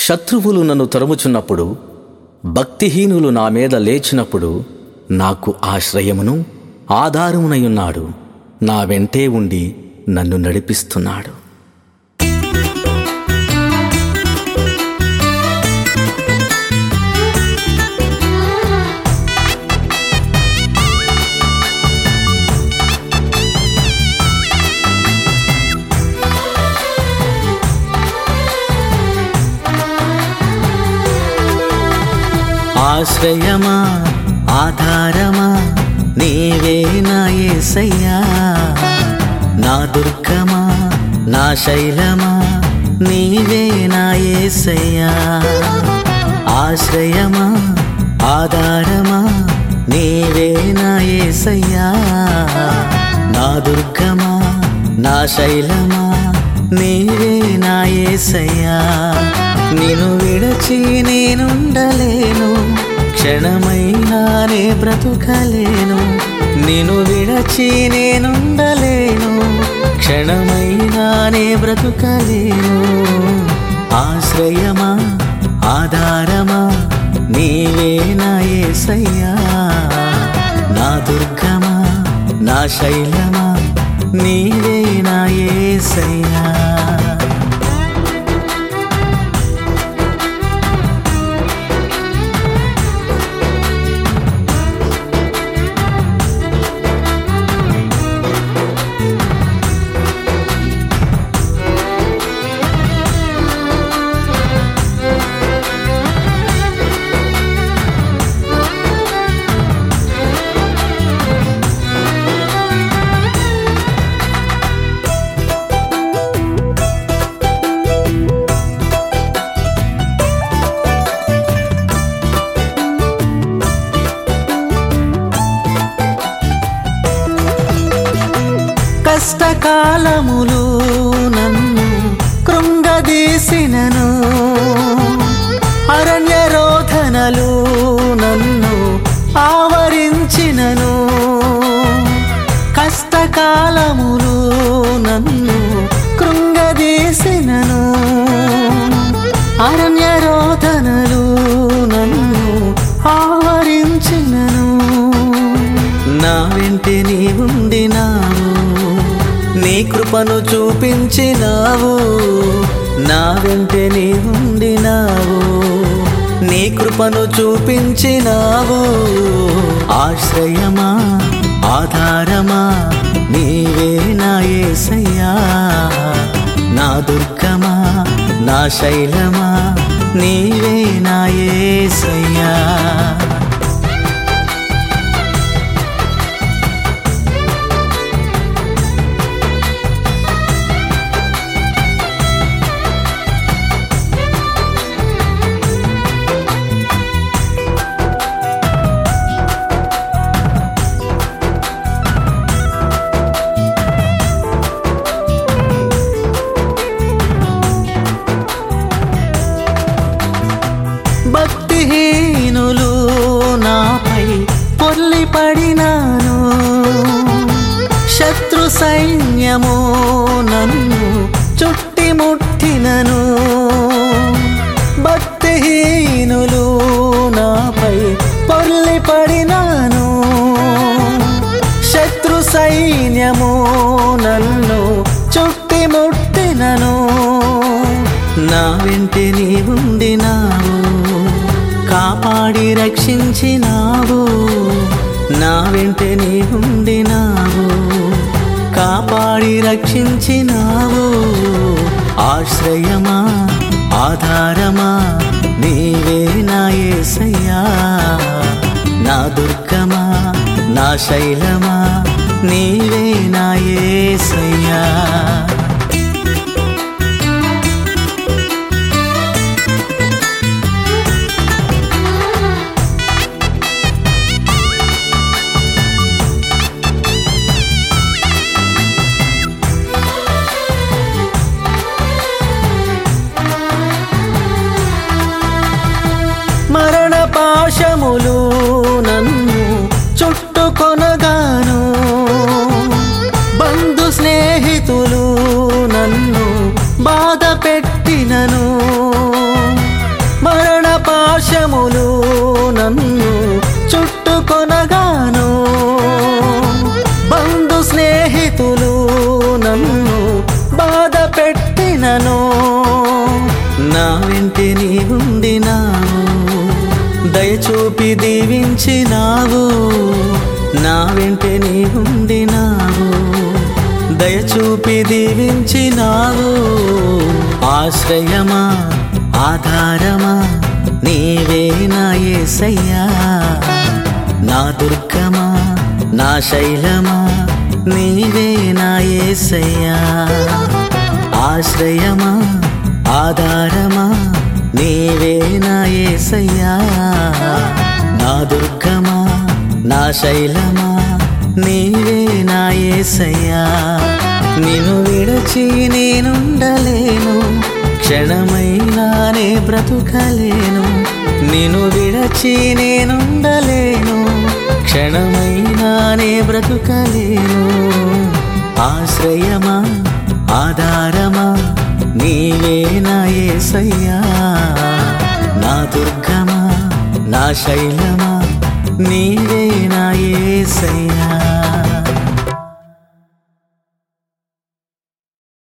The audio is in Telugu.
శత్రువులు నన్ను తరుముచున్నప్పుడు భక్తిహీనులు నా మీద లేచినప్పుడు నాకు ఆశ్రయమును ఆధారమునయున్నాడు నా వెంటే ఉండి నన్ను నడిపిస్తున్నాడు ఆశ్రయమా ఆధారమా నీవే నా యేసయ్యా నా దుర్గమా నా శైలమా నీవే నా యేసయ్యా ఆశ్రయమా ఆధారమా నీవే నా యేసయ్యా నా దుర్గమా నా శైలమా నీవే నా యేసయ్యా నిన్ను విడచి నేనుండలేను క్షణమైనానే బ్రతుకలేను నిన్ను విడచి నేనుండలేను క్షణమైనానే బ్రతుకలేను ఆశ్రయమా ఆధారమా నీవే నా యేసయ్యా నా దుర్గమా నా శైలమా నీవే నా యేసయ్యా కష్టకాలములు నన్ను కృంగదీసినను అరణ్య రోధనలు నన్ను ఆవరించినను కష్టకాలములు నన్ను కృంగదీసినను అరణ్య రోధనలు నన్ను ఆవరించినను నా వెంటే నీ ఉండినావు నీ కృపను చూపించినావు నా వెంటే నీ ఉండినావు నీ కృపను చూపించినావు ఆశ్రయమా ఆధారమా నీవే నా యేసయ్యా నా దుర్గమా నా శైలమా నీవే నా యేసయ్యా భక్తిహీనులు నాపై పొర్లి పడినాను శత్రు సైన్యము నన్ను చుట్టి ముట్టినను భక్తిహీనులు నాపై పొర్లి పడినాను శత్రు సైన్యము నన్ను చుట్టి ముట్టినను నా వెంటే నీ ఉండినావు కాపాడి రక్షించినావు నా వెంటే నీ ఉండినావు కాపాడి రక్షించినావు ఆశ్రయమా ఆధారమా నీవే నా యేసయ్యా నా దుర్గమా నా శైలమా నీవే నా యేసయ్యా మరణ పాశములు నన్ను చుట్టుకొనగాను బంధు స్నేహితులు నన్ను బాధ పెట్టినను నా వెంటే నీ ఉండినావు దయచూపి దీవించినావు నా వెంటే నీ ఉండినావు దయచూపి దీవించినావు ఆశ్రయమా ఆధారమా నీవే నా యేసయ్యా నా దుర్గమా నా శైలమా నీవే నా యేసయ్యా ఆశ్రయమా ఆధారమా నీవే నా యేసయ్యా నా దుర్గమా నా శైలమా నీవే నా యేసయ్యా నిన్ను విడచి నేనుండలేను క్షణమైనానే బ్రతుకలేను నిన్ను విడచి నేనుండలేను క్షణమైనానే బ్రతుకలేను ఆశ్రయమా ఆధారమా నీవే నా యేసయ్యా నా దుర్గమా నా శైలమా నీవే నా యేసయ్యా